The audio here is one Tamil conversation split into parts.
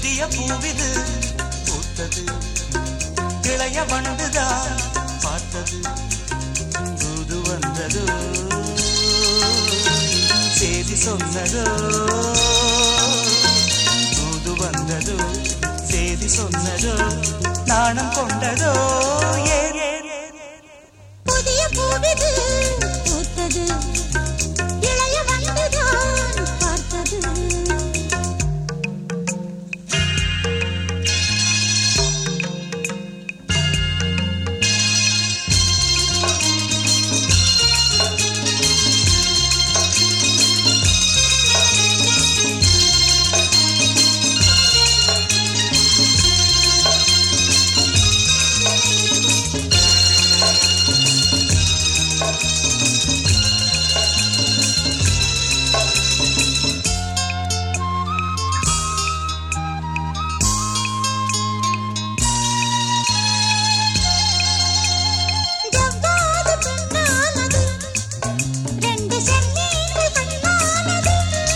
புதிய பூவிது பூத்தது இளைய வண்டுதான் பார்த்தது தூது வந்ததோ செய்தி சொன்னதோ தூது வந்ததோ செய்தி சொன்னதோ நாணம் கொண்டதோ ஏன் ஏன் ஏன் புதிய பூவிது பூத்தது இளைய வந்துதான் பார்த்தது ஜவ்வாது பெண்ணானது ரெண்டு செம்மீன்கள் கண்ணானது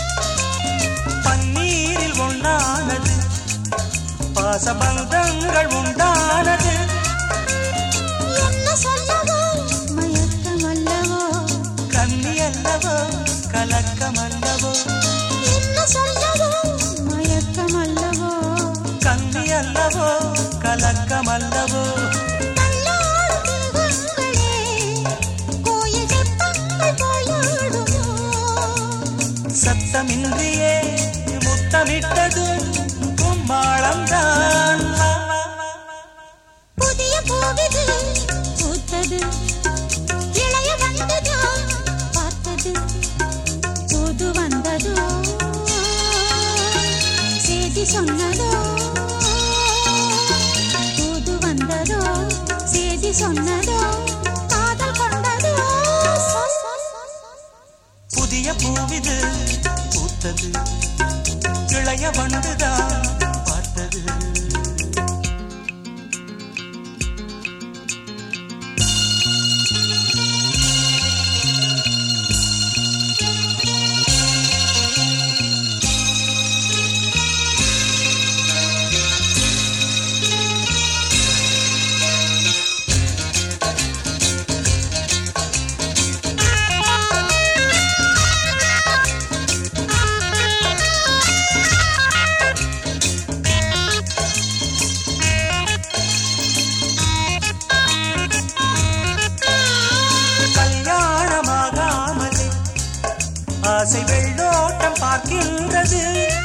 பன்னீரில் ஒன்றானது பாசபந்தங்கள் உண்டானது என்ன சொல்லவோ மயக்கம் அல்லவோ கன்னி அல்லவோ கலக்கம் அல்லவோ என்ன சொல்லவோ மயக்கம் அல்லவோ கன்னி அல்லவோ கலக்கம் அல்லவோ கல்லாடும் மிருகங்களே கோயில் தெப்பங்கள் போயாடுமோ சத்தமின்றியே முத்தமிட்டது கும்மாளம்தான் புதிய பூவிது பூத்தது இளைய வந்ததோ பார்த்தது புது வந்ததோ செய்தி சொன்னதோ புது வந்ததோ செய்தி சொன்னதோ காதல் கொண்டதோ புதிய பூவிது பூத்தது இளைய வண்டுதான் பார்த்தது கல்யாணமாகாமலே ஆசை வெள்ளோட்டம் பார்க்கின்றது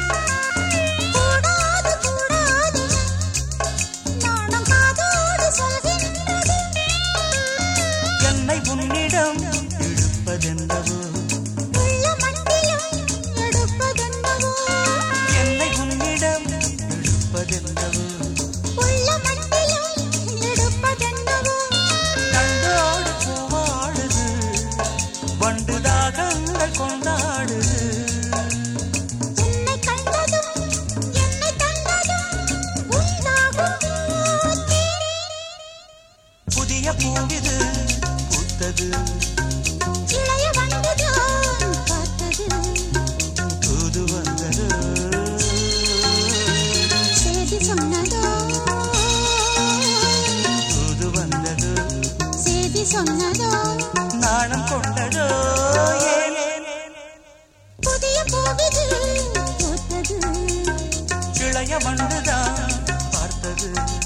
கூடாது கூடாது நாணம் காதோடு சொல்கின்றது என்னை உன்னிடம் இழுப்பதென்னவோ உள்ள மண்டியும் எடுப்பதென்னவோ என்னை உன்னிடம் இழுப்பதென்னவோ உள்ள மண்டியும் எடுப்பதென்னவோ கண்டோடு பூவாடுது வண்டு தாகங்கள் கொண்டாடுது உன்னை கண்டதும் என்னை கண்டதும் உண்டாகும் புதிய பூவிது பூத்தது இளைய வந்துதான் பார்த்தது தூது வந்தது செய்தி சொன்னதோ தூது வந்தது செய்தி சொன்னதோ நாணம் கொண்டதோ ஏன் ஏன், ஏன், ஏன். புதிய பூவிது பூத்தது இளைய வண்டுதான் பார்த்தது